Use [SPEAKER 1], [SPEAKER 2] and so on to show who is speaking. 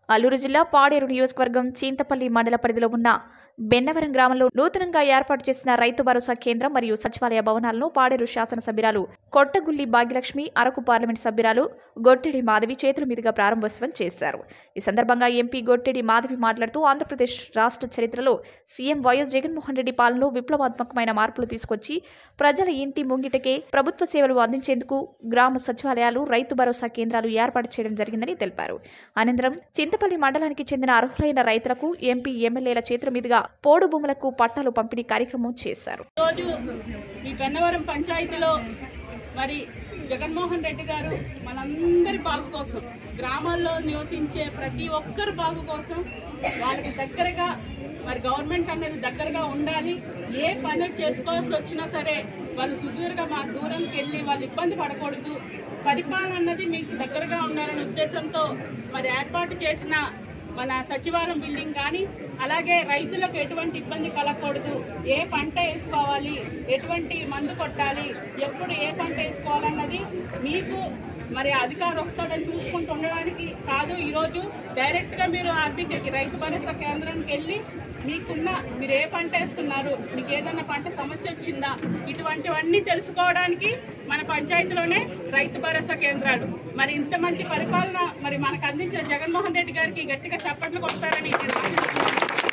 [SPEAKER 1] అల్లూరు జిల్లా పాడేరు నియోజకవర్గం చింతపల్లి మండల పరిధిలో ఉన్న బెన్నవరం గ్రామంలో నూతనంగా ఏర్పాటు చేసిన రైతు భరోసా కేంద్రం మరియు సచివాలయ భవనాలను పాడేరు శాసనసభ్యురాలు కొట్టగుల్లి భాగ్యలక్ష్మి అరకు పార్లమెంట్ సభ్యురాలు గొట్టెడి మాధవి చేతుల మీదుగా ప్రారంభోత్సవం చేశారు ఈ సందర్భంగా ఎంపీ గొట్టెడి మాధవి మాట్లాడుతూ ఆంధ్రప్రదేశ్ రాష్ట్ర చరిత్రలో సీఎం వైఎస్ జగన్మోహన్ రెడ్డి పాలనలో విప్లవాత్మకమైన మార్పులు తీసుకొచ్చి ప్రజల ఇంటి ముంగిటకే ప్రభుత్వ సేవలు అందించేందుకు గ్రామ సచివాలయాలు రైతు భరోసా కేంద్రాలు ఏర్పాటు చేయడం జరిగిందని తెలిపారు అనంతరం చింతపల్లి మండలానికి చెందిన అర్హులైన రైతులకు ఎంపీ ఎమ్మెల్యేల చేతుల మీదుగా పోడు భూములకు పట్టాలు పంపిణీ కార్యక్రమం చేశారు
[SPEAKER 2] రోజు ఈ బెన్నవరం పంచాయతీలో మరి జగన్మోహన్ రెడ్డి గారు మనందరి బాగు కోసం గ్రామాల్లో నివసించే ప్రతి ఒక్కరి బాగు కోసం వాళ్ళకి దగ్గరగా మరి గవర్నమెంట్ అనేది దగ్గరగా ఉండాలి ఏ పని చేసుకోవాల్సి వచ్చినా సరే వాళ్ళు సుదీర్ఘ మా దూరంకి వెళ్ళి వాళ్ళు ఇబ్బంది పడకూడదు పరిపాలన అన్నది మీకు దగ్గరగా ఉండాలనే ఉద్దేశంతో మరి ఏర్పాటు చేసిన మన సచివాలయం బిల్డింగ్ కానీ అలాగే రైతులకు ఎటువంటి ఇబ్బంది కలగకూడదు ఏ పంట వేసుకోవాలి ఎటువంటి మందు కొట్టాలి ఎప్పుడు ఏ పంట వేసుకోవాలన్నది మీకు మరి అధికారం వస్తాడని చూసుకుంటూ ఉండడానికి కాదు ఈరోజు డైరెక్ట్గా మీరు ఆర్బీకేకి రైతు భరోసా కేంద్రానికి వెళ్ళి మీకున్న మీరు ఏ పంట వేస్తున్నారు మీకు ఏదైనా పంట సమస్య వచ్చిందా ఇటువంటివన్నీ తెలుసుకోవడానికి మన పంచాయతీలోనే రైతు భరోసా కేంద్రాలు మరి ఇంత మంచి పరిపాలన మరి మనకు అందించిన జగన్మోహన్ రెడ్డి గారికి గట్టిగా చప్పట్లు కొడతారని నేను ఆశిస్తున్నాను